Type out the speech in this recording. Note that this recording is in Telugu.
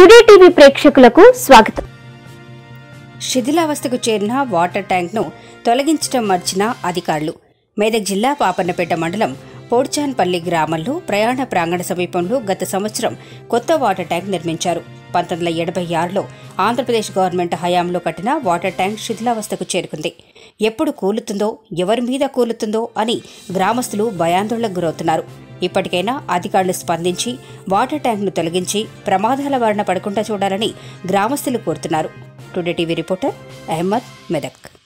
టుడే టీవీ ప్రేక్షకులకు స్వాగతం శిథిలావస్థకు చేరిన వాటర్ ట్యాంక్ను తొలగించడం మర్చిన అధికారులు మేదక్ జిల్లా పాపన్నపేట మండలం పోడ్చాన్పల్లి గ్రామంలో ప్రయాణ ప్రాంగణ సమీపంలో గత సంవత్సరం కొత్త వాటర్ ట్యాంక్ నిర్మించారు పంతొమ్మిది వందల ఎనభై ఆరులో ఆంధ్రప్రదేశ్ గవర్నమెంట్ హయాంలో కట్టిన వాటర్ ట్యాంక్ శిథిలావస్థకు చేరుకుంది ఎప్పుడు కూలుతుందో ఎవరి మీద కూలుతుందో అని గ్రామస్తులు భయాందోళనకు గురవుతున్నారు ఇప్పటికైనా అధికారులు స్పందించి వాటర్ ట్యాంక్ను తొలగించి ప్రమాదాల బారిన పడకుండా చూడాలని గ్రామస్తులు కోరుతున్నారు today TV reporter Ahmed Medak